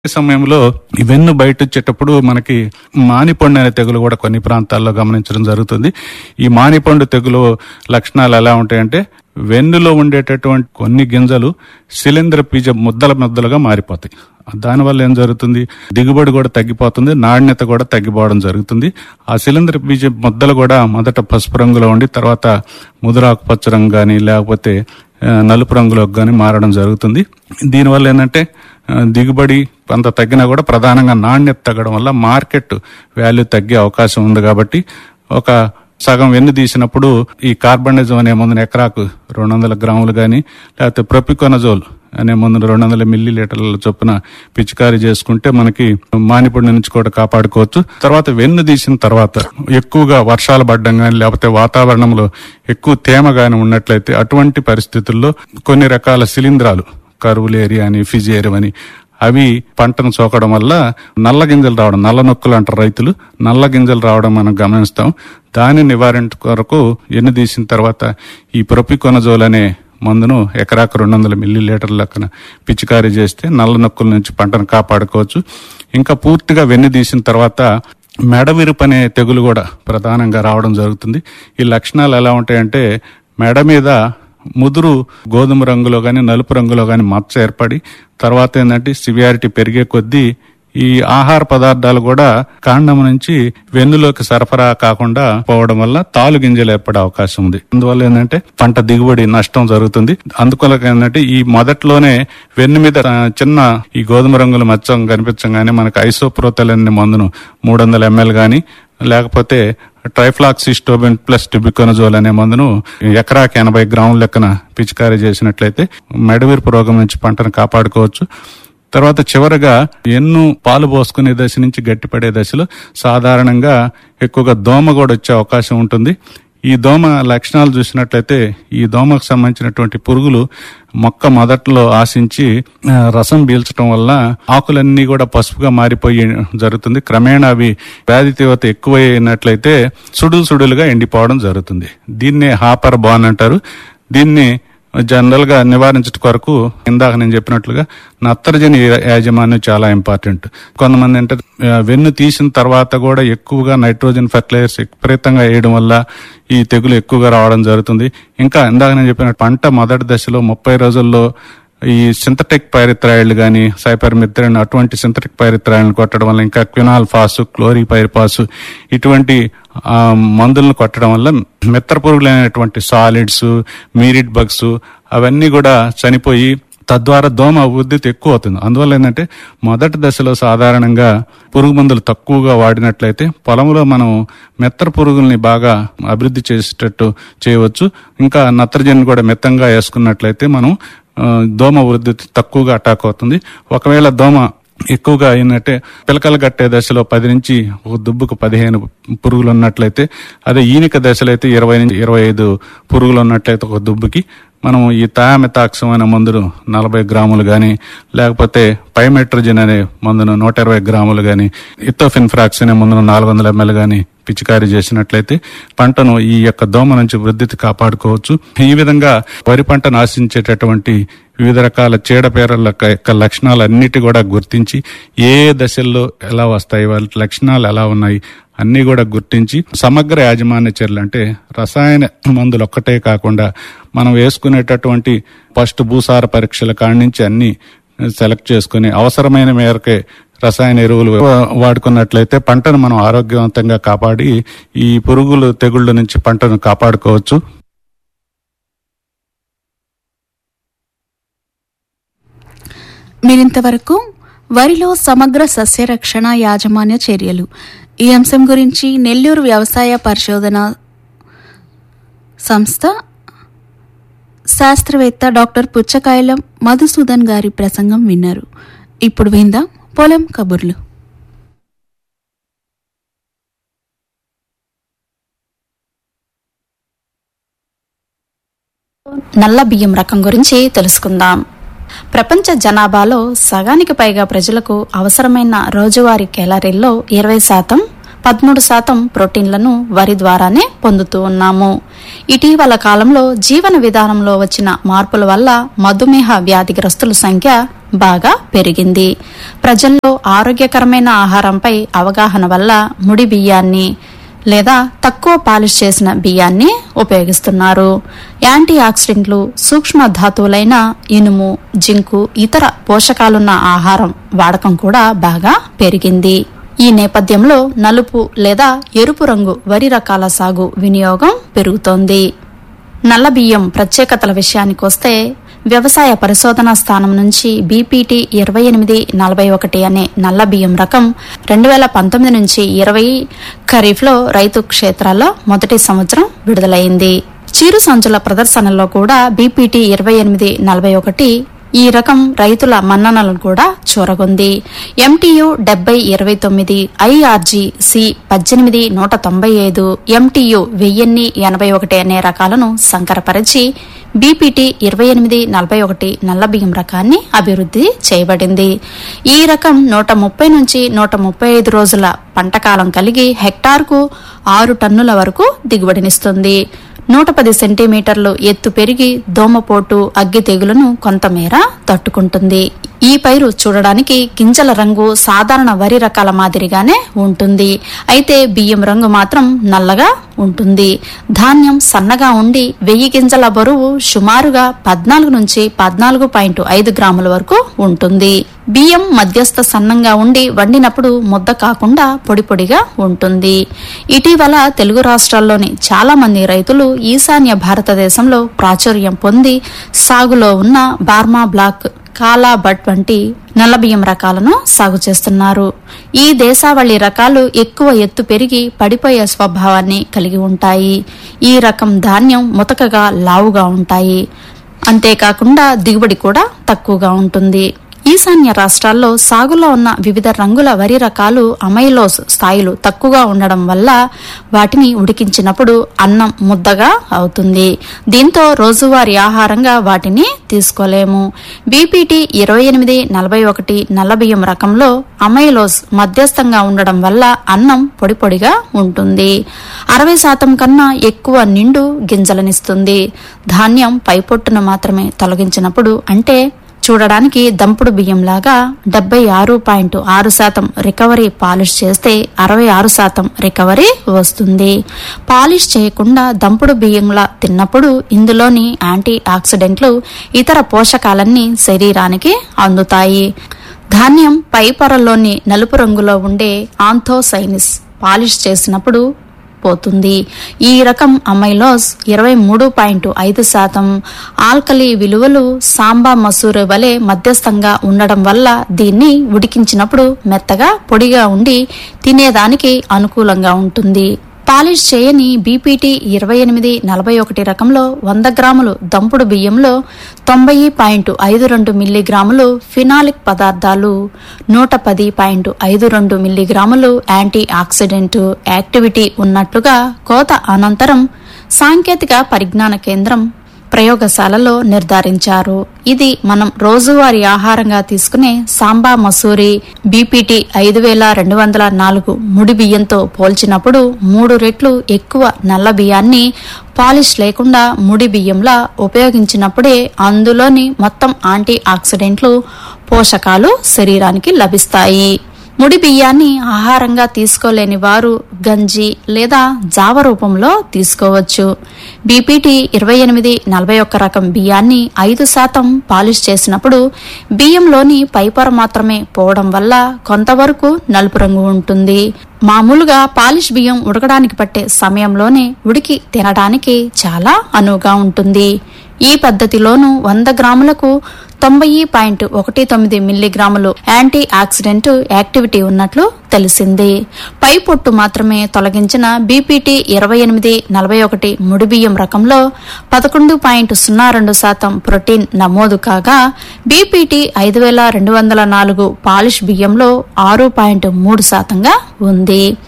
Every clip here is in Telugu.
ఈ సమయంలో ఈ వెన్ను బయట వచ్చేటప్పుడు మనకి మానిపండు అనే తెగులు కూడా కొన్ని ప్రాంతాల్లో గమనించడం జరుగుతుంది ఈ మానిపండు తెగులు లక్షణాలు ఎలా ఉంటాయంటే వెన్నులో ఉండేటటువంటి కొన్ని గింజలు శిలీంద్ర పీజ ముద్దల ముద్దలుగా మారిపోతాయి దానివల్ల ఏం జరుగుతుంది దిగుబడి కూడా తగ్గిపోతుంది నాణ్యత కూడా తగ్గిపోవడం జరుగుతుంది ఆ శిలీంద్ర బీజ ముద్దలు కూడా మొదట పసుపు రంగులో ఉండి తర్వాత ముదురాకు పచ్చ రంగు కానీ లేకపోతే ఆ, నలుపు రంగులోకి కానీ మారడం జరుగుతుంది దీనివల్ల ఏంటంటే ఆ, దిగుబడి కొంత తగ్గినా కూడా ప్రధానంగా నాణ్యత తగ్గడం వల్ల మార్కెట్ వాల్యూ తగ్గే అవకాశం ఉంది కాబట్టి ఒక సగం వెన్ను తీసినప్పుడు ఈ కార్బనిజం అనే మందుని ఎకరాకు రెండు వందల గ్రాములు కానీ లేకపోతే ప్రొపికొనజోల్ అనే మందును రెండు వందల మిల్లీ లీటర్ల చొప్పున పిచికారీ చేసుకుంటే మనకి మానిపొడి నుంచి కూడా కాపాడుకోవచ్చు తర్వాత వెన్ను తీసిన తర్వాత ఎక్కువగా వర్షాలు పడడం కానీ లేకపోతే వాతావరణంలో ఎక్కువ తేమ కానీ ఉన్నట్లయితే అటువంటి పరిస్థితుల్లో కొన్ని రకాల శిలీంధ్రాలు కరువులేరి అని ఫిజియేరి అని అవి పంటను సోకడం వల్ల నల్ల గింజలు రావడం నల్ల నొక్కులు అంటారు రైతులు నల్ల గింజలు రావడం మనం గమనిస్తాం దాన్ని నివారణ కొరకు ఎన్ను తీసిన తర్వాత ఈ ప్రొపికొనజోల్ అనే మందును ఎకరాకు రెండు వందల మిల్లీ లీటర్ లెక్కన పిచికారీ చేస్తే నల్ల నొక్కుల నుంచి పంటను కాపాడుకోవచ్చు ఇంకా పూర్తిగా వెన్ను తీసిన తర్వాత మెడవిరుపు అనే తెగులు కూడా ప్రధానంగా రావడం జరుగుతుంది ఈ లక్షణాలు ఎలా ఉంటాయంటే మెడ మీద ముదురు గోధుమ రంగులో కానీ నలుపు రంగులో కానీ మచ్చ ఏర్పడి తర్వాత ఏంటంటే సివియారిటీ పెరిగే కొద్దీ ఈ ఆహార పదార్థాలు కూడా కాండం నుంచి వెన్నులోకి సరఫరా కాకుండా పోవడం వల్ల తాలు గింజలు ఏర్పడే అవకాశం ఉంది అందువల్ల ఏంటంటే పంట దిగుబడి నష్టం జరుగుతుంది అందుకొలక ఏంటంటే ఈ మొదట్లోనే వెన్ను మీద ఆ, చిన్న ఈ గోధుమ రంగుల మచ్చం కనిపించగానే మనకు ఐసోప్రోతల్ అనే మందును మూడు వందల ఎంఎల్ గాని లేకపోతే ట్రైఫ్లాక్సిస్టోబెన్ ప్లస్ టిబికొనజోల్ అనే మందును ఎకరాకి ఎనభై గ్రాముల లెక్కన పిచికారీ చేసినట్లయితే మెడవిరుపు రోగం నుంచి పంటను కాపాడుకోవచ్చు తర్వాత చివరగా ఎన్ను పాలు పోసుకునే దశ నుంచి గట్టిపడే దశలో సాధారణంగా ఎక్కువగా దోమ కూడా వచ్చే అవకాశం ఉంటుంది ఈ దోమ లక్షణాలు చూసినట్లయితే ఈ దోమకు సంబంధించినటువంటి పురుగులు మొక్క మొదట్లో ఆశించి ఆ, రసం పీల్చడం వల్ల ఆకులన్నీ కూడా పసుపుగా మారిపోయి జరుగుతుంది క్రమేణా అవి వ్యాధి తీవ్రత ఎక్కువైనట్లయితే సుడులు సుడులుగా ఎండిపోవడం జరుగుతుంది దీన్నే హాపర్ బాన్ అంటారు దీన్ని జనరల్ గా నివారించడం కొరకు ఇందాక నేను చెప్పినట్లుగా నత్రజని యాజమాన్యం చాలా ఇంపార్టెంట్ కొంతమంది అంటే ఆ, వెన్ను తీసిన తర్వాత కూడా ఎక్కువగా నైట్రోజన్ ఫెర్టిలైజర్స్ విపరీతంగా వేయడం వల్ల ఈ తెగులు ఎక్కువగా రావడం జరుగుతుంది ఇంకా ఇందాక నేను చెప్పిన పంట మొదటి దశలో ముప్పై రోజుల్లో ఈ సింథటిక్ పైరిత్రాయిల్ గాని సైపర్మిత్రిన్ అటువంటి సింథటిక్ పైరిత్రాయిల్ని కొట్టడం వల్ల ఇంకా క్వినాల్ ఫాసు క్లోరీ పైరిపాసు ఇటువంటి ఆ, మందులను కొట్టడం వల్ల మిత్ర పురుగులైనటువంటి సాలిడ్స్ మీరిడ్ బగ్స్ అవన్నీ కూడా చనిపోయి తద్వారా దోమ ఉద్ధృతి ఎక్కువ అవుతుంది అందువల్ల ఏంటంటే మొదటి దశలో సాధారణంగా పురుగు మందులు తక్కువగా వాడినట్లయితే పొలంలో మనం మెత్తర పురుగుల్ని బాగా అభివృద్ధి చేసేటట్టు చేయవచ్చు ఇంకా నత్రజని కూడా మితంగా వేసుకున్నట్లయితే మనం ఆ, దోమ వృద్ధి తక్కువగా అటాక్ అవుతుంది ఒకవేళ దోమ ఎక్కువగా అయినట్టే పిలకలు కట్టే దశలో పది నుంచి ఒక దుబ్బుకు పదిహేను పురుగులు ఉన్నట్లయితే అదే ఈనిక దశలో అయితే ఇరవై నుంచి ఇరవై ఐదు పురుగులు ఉన్నట్లయితే ఒక దుబ్బుకి మనం ఈ థయామెతాక్సం అనే మందును నలభై గ్రాములు గాని లేకపోతే పైమెట్రోజిన్ అనే మందును నూట ఇరవై గ్రాములు గాని ఇథోఫిన్ఫ్రాక్స్ అనే మందును నాలుగు వందల ఎంఎల్ గాని పిచికారీ చేసినట్లయితే పంటను ఈ యొక్క దోమ నుంచి వృద్ధికి కాపాడుకోవచ్చు ఈ విధంగా వరి పంటను ఆశించేటటువంటి వివిధ రకాల చీడపీరల యొక్క లక్షణాలన్నిటి కూడా గుర్తించి ఏ ఏ దశల్లో ఎలా వస్తాయి వాళ్ళ లక్షణాలు ఎలా ఉన్నాయి అన్ని కూడా గుర్తించి సమగ్ర యాజమాన్య చర్యలు అంటే రసాయన మందులు ఒక్కటే కాకుండా మనం వేసుకునేటటువంటి ఫస్ట్ భూసార పరీక్షల కాడి నుంచి అన్ని సెలెక్ట్ చేసుకుని అవసరమైన మేరకే రసాయన ఎరువులు వాడుకున్నట్లయితే పంటను మనం ఆరోగ్యవంతంగా కాపాడి ఈ పురుగులు తెగుళ్ళ నుంచి పంటను కాపాడుకోవచ్చు మీరింతవరకు వరిలో సమగ్ర సస్యరక్షణ యాజమాన్య చర్యలు ఈ అంశం గురించి నెల్లూరు వ్యవసాయ పరిశోధన సంస్థ శాస్త్రవేత్త డాక్టర్ పుచ్చకాయలం మధుసూదన్ గారి ప్రసంగం విన్నారు ఇప్పుడు విందాం పొలం కబుర్లు నల్ల బియ్యం రకం గురించి తెలుసుకుందాం ప్రపంచ జనాభాలో సగానికి పైగా ప్రజలకు అవసరమైన రోజువారీ క్యాలరీల్లో ఇరవై శాతం పదమూడు శాతం ప్రోటీన్లను వరి ద్వారానే పొందుతూ ఉన్నాము ఇటీవల కాలంలో జీవన విధానంలో వచ్చిన మార్పుల వల్ల మధుమేహ వ్యాధిగ్రస్తుల సంఖ్య బాగా పెరిగింది ప్రజల్లో ఆరోగ్యకరమైన ఆహారంపై అవగాహన వల్ల ముడి బియ్యాన్ని లేదా తక్కువ పాలిష్ చేసిన బియ్యాన్ని ఉపయోగిస్తున్నారు యాంటీ ఆక్సిడెంట్లు సూక్ష్మ ధాతువులైన ఇనుము జింకు ఇతర పోషకాలున్న ఆహారం వాడకం కూడా బాగా పెరిగింది ఈ నేపథ్యంలో నలుపు లేదా ఎరుపు రంగు వరి రకాల సాగు వినియోగం పెరుగుతోంది నల్ల బియ్యం ప్రత్యేకతల విషయానికొస్తే వ్యవసాయ పరిశోధనా స్థానం నుంచి బీపీటీ ఇరవై ఎనిమిది నలభై ఒకటి అనే నల్ల బియ్యం రకం రెండు వేల పంతొమ్మిది నుంచి ఇరవై ఖరీఫ్లో రైతు క్షేత్రాల్లో మొదటి సంవత్సరం విడుదలైంది చిరు సంచుల ప్రదర్శనలో కూడా బీపీటీ ఇరవై ఎనిమిది నలభై ఒకటి ఈ రకం రైతుల మన్ననలను కూడా చూరగొంది ఎంటీయు డెబ్బై ఇరవై తొమ్మిది ఐఆర్జీ సి పద్దెనిమిది నూట తొంభై ఐదు ఎంటీయు వెయ్యిన్ని ఎనభై ఒకటి అనే రకాలను సంకరపరిచి బీపీటీ ఇరవై ఎనిమిది నలభై ఒకటి నల్ల బియ్యం రకాన్ని అభివృద్ధి చేయబడింది ఈ రకం నూట ముప్పై నుంచి నూట ముప్పై ఐదు రోజుల పంటకాలం కలిగి హెక్టార్కు ఆరు టన్నుల వరకు దిగుబడినిస్తుంది నూట పది సెంటీమీటర్లు ఎత్తు పెరిగి దోమపోటు అగ్గి తెగులును కొంతమేర తట్టుకుంటుంది ఈ పైరు చూడడానికి గింజల రంగు సాధారణ వరి రకాల మాదిరిగానే ఉంటుంది అయితే బియ్యం రంగు మాత్రం నల్లగా ఉంటుంది ధాన్యం సన్నగా ఉండి వెయ్యి గింజల బరువు సుమారుగా పద్నాలుగు నుంచి పద్నాలుగు పాయింట్ ఐదు గ్రాముల వరకు ఉంటుంది బియ్యం మధ్యస్థ సన్నంగా ఉండి వండినప్పుడు ముద్ద కాకుండా పొడి పొడిగా ఉంటుంది ఇటీవల తెలుగు రాష్ట్రాల్లోని చాలా మంది రైతులు ఈశాన్య భారతదేశంలో ప్రాచుర్యం పొంది సాగులో ఉన్న బార్మా బ్లాక్ కాలా బట్ వంటి నల్లబియ్యం రకాలను సాగు చేస్తున్నారు ఈ దేశావళి రకాలు ఎక్కువ ఎత్తు పెరిగి పడిపోయే స్వభావాన్ని కలిగి ఉంటాయి ఈ రకం ధాన్యం ముతకగా లావుగా ఉంటాయి అంతేకాకుండా దిగుబడి కూడా తక్కువగా ఉంటుంది ఈశాన్య రాష్ట్రాల్లో సాగులో ఉన్న వివిధ రంగుల వరి రకాలు అమైలోస్ స్థాయిలు తక్కువగా ఉండడం వల్ల వాటిని ఉడికించినప్పుడు అన్నం ముద్దగా అవుతుంది దీంతో రోజువారీ ఆహారంగా వాటిని తీసుకోలేము బీపీటీ ఇరవై ఎనిమిది నలభై ఒకటి నల్లబియ్యం రకంలో అమైలోస్ మధ్యస్థంగా ఉండడం వల్ల అన్నం పొడి పొడిగా ఉంటుంది అరవై శాతం కన్నా ఎక్కువ నిండు గింజలనిస్తుంది ధాన్యం పైపొట్టును మాత్రమే తొలగించినప్పుడు అంటే చూడడానికి దంపుడు బియ్యంలాగా డెబ్బై ఆరు పాయింట్ ఆరు శాతం రికవరీ పాలిష్ చేస్తే అరవై ఆరు శాతం రికవరీ వస్తుంది పాలిష్ చేయకుండా దంపుడు బియ్యంలా తిన్నప్పుడు ఇందులోని యాంటీ ఆక్సిడెంట్లు ఇతర పోషకాలన్నీ శరీరానికి అందుతాయి ధాన్యం పై పొరల్లోని నలుపు రంగులో ఉండే ఆంథోసైనిస్ పాలిష్ చేసినప్పుడు పోతుంది ఈ రకం అమైలోస్ ఇరవై మూడు పాయింట్ ఐదు శాతం ఆల్కలి విలువలు సాంబా మసూరు వలె మధ్యస్థంగా ఉండడం వల్ల దీన్ని ఉడికించినప్పుడు మెత్తగా పొడిగా ఉండి తినేదానికి అనుకూలంగా ఉంటుంది పాలిష్ చేయని బీపీటీ ఇరవై ఎనిమిది నలభై ఒకటి రకంలో వంద గ్రాములు దంపుడు బియ్యంలో తొంభై పాయింట్ ఐదు రెండు మిల్లీగ్రాములు ఫినాలిక్ పదార్థాలు నూట పది పాయింట్ ఐదు రెండు మిల్లీగ్రాములు యాంటీ ఆక్సిడెంట్ యాక్టివిటీ ఉన్నట్లుగా కోత అనంతరం సాంకేతిక పరిజ్ఞాన కేంద్రం ప్రయోగశాలలో నిర్ధారించారు ఇది మనం రోజువారీ ఆహారంగా తీసుకునే సాంబా మసూరి బీపీటీ ఐదు వేల రెండు వందల నాలుగు ముడి బియ్యంతో పోల్చినప్పుడు మూడు రెట్లు ఎక్కువ నల్ల బియ్యాన్ని పాలిష్ లేకుండా ముడి బియ్యంలా ఉపయోగించినప్పుడే అందులోని మొత్తం యాంటీ ఆక్సిడెంట్లు పోషకాలు శరీరానికి లభిస్తాయి ముడి బియ్యాన్ని ఆహారంగా తీసుకోలేని వారు గంజి లేదా జావ రూపంలో తీసుకోవచ్చు బీపీటీ ఇరవై ఎనిమిది నలభై ఒక్క రకం బియ్యాన్ని ఐదు శాతం పాలిష్ చేసినప్పుడు బియ్యంలోని పైపొర మాత్రమే పోవడం వల్ల కొంతవరకు నలుపు రంగు ఉంటుంది మామూలుగా పాలిష్ బియ్యం ఉడకడానికి పట్టే సమయంలోనే ఉడికి తినడానికి చాలా అనువుగా ఉంటుంది ఈ పద్ధతిలోనూ వంద గ్రాములకు తొంభై పాయింట్ ఒకటి తొమ్మిది మిల్లీగ్రాములు యాంటీ ఆక్సిడెంట్ యాక్టివిటీ ఉన్నట్లు తెలిసింది పై పొట్టు మాత్రమే తొలగించిన బీపీటీ ఇరవై ఎనిమిది నలభై ఒకటి ముడిబియ్యం రకంలో పదకొండు పాయింట్ సున్నా రెండు శాతం ప్రోటీన్ నమోదు కాగా బీపీటీ ఐదు వేల రెండు వందల నాలుగు పాలిష్ బియ్యంలో ఆరు పాయింట్ మూడు శాతంగా ఉంది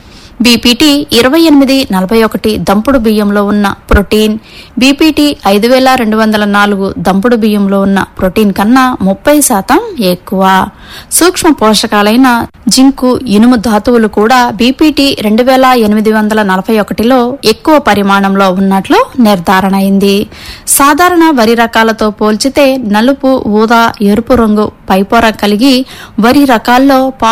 బీపీటీ ఇరవై ఎనిమిది నలభై ఒకటి దంపుడు బియ్యంలో ఉన్న ప్రోటీన్ బీపీటీ ఐదు వేల రెండు వందల నాలుగు దంపుడు బియ్యంలో ఉన్న ప్రోటీన్ కన్నా ముప్పై శాతం ఎక్కువ సూక్ష్మ పోషకాలైన జింకు ఇనుము ధాతువులు కూడా బీపీటీ రెండు వేల ఎనిమిది వందల నలభై ఒకటిలో ఎక్కువ పరిమాణంలో ఉన్నట్లు నిర్ధారణ అయింది సాధారణ వరి రకాలతో పోల్చితే నలుపు ఊదా ఎరుపు రంగు పైపొర కలిగి వరి రకాల్లో